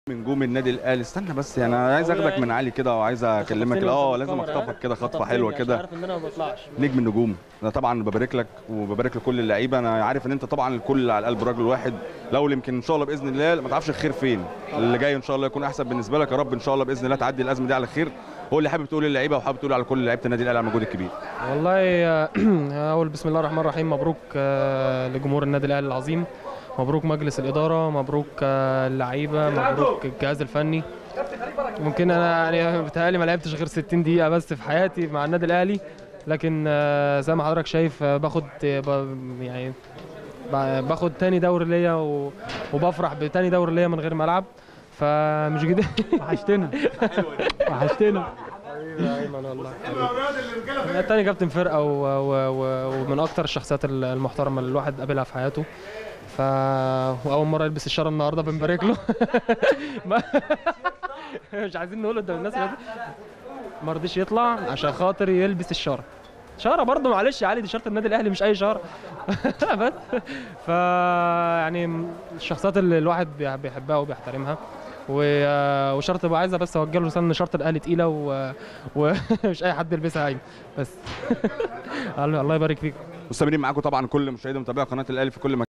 من نجوم النادي الاهلي استنى بس يعني انا عايز هو اخدك يعني- من علي كده وعايز اكلمك خطفتني اه قدام لازم الكاميرا، اخطفك كده خطفه خطفتني حلوه عشان كده عارف ان انا ما بطلعش نجم النجوم انا طبعا ببارك لك وببارك لكل اللعيبه انا عارف ان انت طبعا الكل على قلب راجل واحد لو يمكن ان شاء الله باذن الله ما تعرفش الخير فين اللي جاي ان شاء الله يكون احسن بالنسبه لك يا رب ان شاء الله باذن الله تعدي الازمه دي على خير هو اللي حابب تقول للعيبه وحابب تقول على كل لعيبه النادي الاهلي على المجهود الكبير والله آه، اول بسم الله الرحمن الرحيم مبروك آه، لجمهور النادي الاهلي العظيم مبروك مجلس الاداره مبروك آه، اللعيبه مبروك الجهاز الفني ممكن انا يعني بتهيألي ما لعبتش غير 60 دقيقه بس في حياتي مع النادي الاهلي لكن آه، زي ما حضرتك شايف آه، باخد آه، ب- يعني ب- باخد تاني دوري ليا و- وبفرح بتاني دوري ليا من غير ما العب فمش جديد وحشتنا وحشتنا حبيبي يا ايمن والله انا تاني كابتن فرقه و... و... و... ومن اكتر الشخصيات المحترمه اللي الواحد قابلها في حياته ف واول مره يلبس الشاره النهارده بنبارك له ما- مش عايزين نقول قدام الناس دلوقتي. ما رضيش يطلع عشان خاطر يلبس الشاره شاره برضه معلش يا علي دي شاره النادي الاهلي مش اي شاره بس ف يعني الشخصيات اللي الواحد بي- بيحبها وبيحترمها و- وشرط ابقى عايزه بس اوجه له رساله ان شرط الاهلي تقيله و- ومش اي حد يلبسها عيب بس الله الله يبارك فيك مستمرين معاكم طبعا كل مشاهدي ومتابعي قناه الاهلي في كل مكان